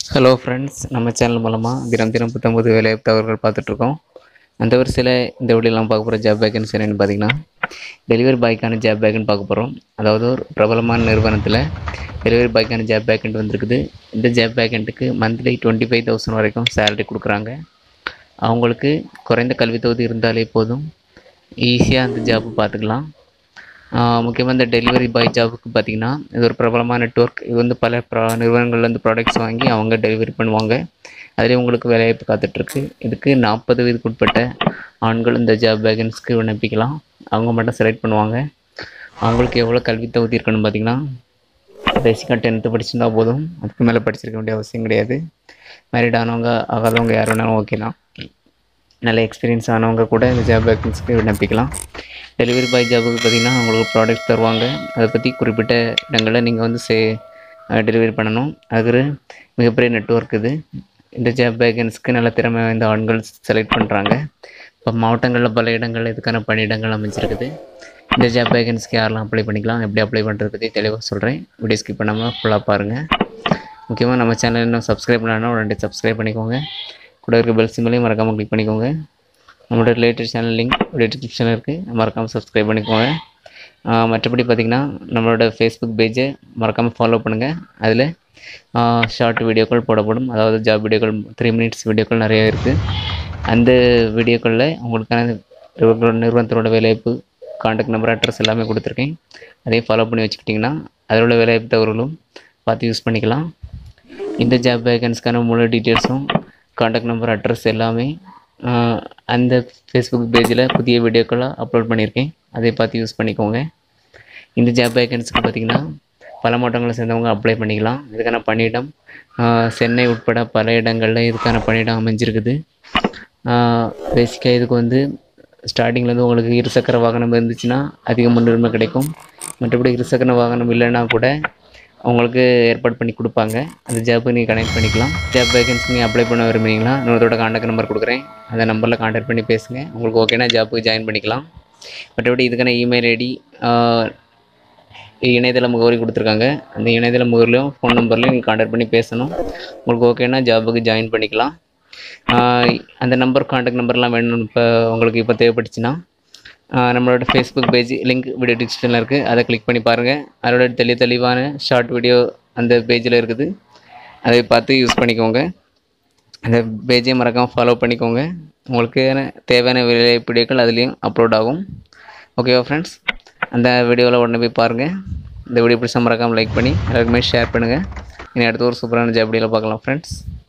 hello friends நம்ம channel மூலமாக தினம் தினம் புத்தம்பது வேலைவாய்ப்பு தகவல்கள் பார்த்துட்ருக்கோம் அந்த வரிசையில் இந்த வீடியோலாம் பார்க்க போகிற ஜாப் வேகன்சி என்னென்னு பார்த்தீங்கன்னா டெலிவரி பாய்க்கான ஜாப் வேகன் பார்க்க போகிறோம் அதாவது ஒரு பிரபலமான நிறுவனத்தில் டெலிவரி பாய்க்கான ஜாப் வேக்கண்ட் வந்திருக்குது இந்த ஜாப் வேக்கண்ட்டுக்கு மந்த்லி டுவெண்ட்டி ஃபைவ் தௌசண்ட் வரைக்கும் சேலரி கொடுக்குறாங்க அவங்களுக்கு குறைந்த கல்வி தகுதி இருந்தாலே போதும் ஈஸியாக அந்த ஜாப்பு பார்த்துக்கலாம் முக்கியமாக இந்த டெலிவரி பாய் ஜாபுக்கு பார்த்தீங்கன்னா இது ஒரு பிரபலமான நெட்ஒர்க் இது வந்து பல ப்ரா நிறுவனங்கள்லேருந்து ப்ராடக்ட்ஸ் வாங்கி அவங்க டெலிவரி பண்ணுவாங்க அதிலே உங்களுக்கு வேலைவாய்ப்பு காத்துட்ருக்கு இதுக்கு நாற்பது வயதுக்கு உட்பட்ட ஆண்கள் இந்த ஜாப் வேகன்ஸ்க்கு விண்ணப்பிக்கலாம் அவங்க மட்டும் செலக்ட் பண்ணுவாங்க அவங்களுக்கு எவ்வளோ கல்வி தகுதி இருக்கணும் பார்த்தீங்கன்னா பேசிக்காக டென்த்து படிச்சிருந்தா போதும் அதுக்கு மேலே படிச்சிருக்க வேண்டிய அவசியம் கிடையாது மேரிட் ஆனவங்க ஆகாதவங்க யார் வேணாலும் ஓகே தான் நல்ல எக்ஸ்பீரியன்ஸ் ஆனவங்க கூட இந்த ஜாப் வேகன்ஸ்க்கு விண்ணப்பிக்கலாம் டெலிவரி பாய் ஜாபுக்கு பார்த்தீங்கன்னா அவங்களுக்கு ப்ராடக்ட் தருவாங்க அதை பற்றி குறிப்பிட்ட இடங்களில் நீங்கள் வந்து சே டெலிவரி பண்ணணும் அது ஒரு மிகப்பெரிய நெட்ஒர்க் இது இந்த ஜாப் வேகன்ஸ்க்கு நல்ல திறமை வாய்ந்த ஆண்கள் செலக்ட் பண்ணுறாங்க இப்போ மாவட்டங்களில் பல இடங்களில் இதுக்கான பணியிடங்கள் அமைஞ்சிருக்குது இந்த ஜாப் வேகன்ஸ்க்கு யாரெல்லாம் அப்ளை பண்ணிக்கலாம் எப்படி அப்ளை பண்ணுறது பற்றி தெளிவாக சொல்கிறேன் வீடியோ ஸ்கிப் பண்ணாமல் ஃபுல்லாக பாருங்கள் முக்கியமாக நம்ம சேனல் இன்னும் சப்ஸ்கிரைப் பண்ணலாம் உடனே சப்ஸ்கிரைப் பண்ணிக்கோங்க கூட இருக்க பெல் சிம்பிளையும் மறக்காமல் கிளிக் பண்ணிக்கோங்க நம்மளோட ரிலேட்டட் சேனல் லிங்க் வீடியோ டிஸ்கிரிப்ஷனில் இருக்குது மறக்காமல் சப்ஸ்கிரைப் பண்ணிக்கோங்க ஆஹ் மற்றபடி பார்த்திங்கன்னா நம்மளோட ஃபேஸ்புக் பேஜை மறக்காமல் ஃபாலோ பண்ணுங்கள் அதில் ஷார்ட் வீடியோக்கள் போடப்படும் அதாவது ஜாப் வீடியோக்கள் த்ரீ மினிட்ஸ் வீடியோக்கள் நிறைய இருக்குது அந்த வீடியோக்களில் உங்களுக்கான நிறுவனத்தோட நிறுவனத்தோட வேலைவாய்ப்பு காண்டாக்ட் நம்பர் அட்ரஸ் எல்லாமே கொடுத்துருக்கேன் அதையும் ஃபாலோ பண்ணி வச்சுக்கிட்டிங்கன்னா அதில் உள்ள வேலைவாய்ப்பு தகவல்களும் பார்த்து யூஸ் பண்ணிக்கலாம் இந்த ஜாப் வேகன்ஸ்க்கான முழு டீட்டெயில்ஸும் காண்டாக்ட் நம்பர் அட்ரஸ் எல்லாமே ஆஹ், அந்த ஃபேஸ்புக் பேஜில் புதிய வீடியோக்களாக அப்லோட் பண்ணியிருக்கேன் அதை பார்த்து யூஸ் பண்ணிக்கோங்க இந்த ஜாப் வேகன்ஸ்க்கு பார்த்திங்கன்னா பல மாவட்டங்களை சேர்ந்தவங்க அப்ளை பண்ணிக்கலாம் இதுக்கான பணியிடம் ஆஹ், சென்னை உட்பட பல இடங்களில் இதுக்கான பணியிடம் அமைஞ்சிருக்குது பேசிக்காக இதுக்கு வந்து ஸ்டார்டிங்லேருந்து உங்களுக்கு இருசக்கர வாகனம் இருந்துச்சுன்னா அதிக முன்னுரிமை கிடைக்கும் மற்றபடி இருசக்கர வாகனம் இல்லைன்னா கூட உங்களுக்கு ஏற்பாடு பண்ணி கொடுப்பாங்க அந்த ஜாப்புக்கு நீங்கள் கனெக்ட் பண்ணிக்கலாம் ஜாப் வேகன்சி நீங்கள் அப்ளை பண்ண விரும்புறீங்களா இன்னொருத்தோட காண்டாக்ட் நம்பர் கொடுக்குறேன் அந்த நம்பரில் காண்டாக்ட் பண்ணி பேசுங்க உங்களுக்கு ஓகேனா ஜாப்புக்கு ஜாயின் பண்ணிக்கலாம் மற்றபடி இதுக்கான இமெயில் ஐடி இணையதள முகவரி கொடுத்துருக்காங்க அந்த இணையதள முகவரிலையும் ஃபோன் நம்பர்லையும் நீங்கள் காண்டாக்ட் பண்ணி பேசணும் உங்களுக்கு ஓகேனா ஜாபுக்கு ஜாயின் பண்ணிக்கலாம் ஆஹ் அந்த நம்பர் காண்டாக்ட் நம்பர்லாம் வேணும் இப்போ உங்களுக்கு இப்போ தேவைப்பட்டுச்சுன்னா ஆஹ் நம்மளோட ஃபேஸ்புக் பேஜ் லிங்க் வீடியோ டிஸ்கிரிப்ஷனில் இருக்குது அதை கிளிக் பண்ணி பாருங்கள் அதோட தெளி தெளிவான ஷார்ட் வீடியோ அந்த பேஜில் இருக்குது அதை பார்த்து யூஸ் பண்ணிக்கோங்க அந்த பேஜை மறக்காமல் ஃபாலோ பண்ணிக்கோங்க உங்களுக்கு தேவையான வேலைவாய்ப்பு வீடியோக்கள் அதுலேயும் அப்லோட் ஆகும் ஓகேவா ஃப்ரெண்ட்ஸ் அந்த வீடியோவில் உடனே போய் பாருங்கள் இந்த வீடியோ பிடிச்சா மறக்காமல் லைக் பண்ணி எல்லாருக்குமே ஷேர் பண்ணுங்கள் இனி அடுத்த ஒரு சூப்பரான ஜாப் வீடியோவில் பார்க்கலாம் ஃப்ரெண்ட்ஸ்